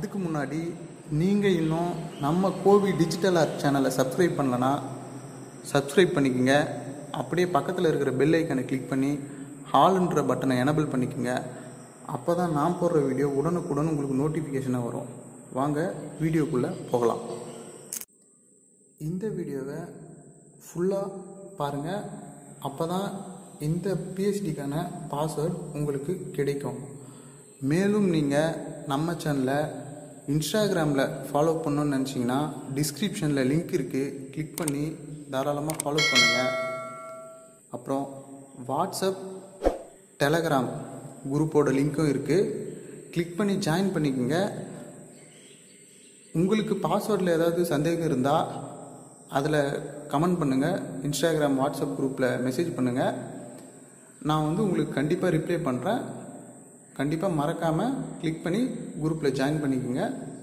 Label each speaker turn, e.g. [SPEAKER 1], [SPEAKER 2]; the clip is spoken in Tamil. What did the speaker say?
[SPEAKER 1] அதுக்கு முன்னாடி நீங்கள் இன்னும் நம்ம கோவி டிஜிட்டல் ஆர்ட் சேனலை சப்ஸ்கிரைப் பண்ணலனா சப்ஸ்கிரைப் பண்ணிக்கோங்க அப்படியே பக்கத்தில் இருக்கிற பெல் ஐக்கனை கிளிக் பண்ணி ஹால்ன்ற பட்டனை எனபிள் பண்ணிக்கோங்க அப்போ தான் நான் போடுற வீடியோ உடனுக்குடன் உங்களுக்கு நோட்டிஃபிகேஷனாக வரும் வாங்க வீடியோக்குள்ளே போகலாம் இந்த வீடியோவை ஃபுல்லாக பாருங்கள் அப்போ தான் இந்த பிஹெச்டிக்கான பாஸ்வேர்ட் உங்களுக்கு கிடைக்கும் மேலும் நீங்கள் நம்ம சேனலை இன்ஸ்டாகிராமில் ஃபாலோ பண்ணணும்னு நினச்சிங்கன்னா டிஸ்கிரிப்ஷனில் லிங்க் இருக்குது கிளிக் பண்ணி தாராளமாக ஃபாலோ பண்ணுங்கள் அப்புறம் வாட்ஸ்அப் டெலகிராம் குரூப்போட லிங்க்கும் இருக்குது கிளிக் பண்ணி ஜாயின் பண்ணிக்கோங்க உங்களுக்கு பாஸ்வேர்டில் ஏதாவது சந்தேகம் இருந்தால் அதில் கமெண்ட் பண்ணுங்கள் இன்ஸ்டாகிராம் வாட்ஸ்அப் குரூப்பில் மெசேஜ் பண்ணுங்கள் நான் வந்து உங்களுக்கு கண்டிப்பாக ரிப்ளை பண்ணுறேன் கண்டிப்பாக மறக்காமல் கிளிக் பண்ணி குரூப்பில் ஜாயின் பண்ணிக்கோங்க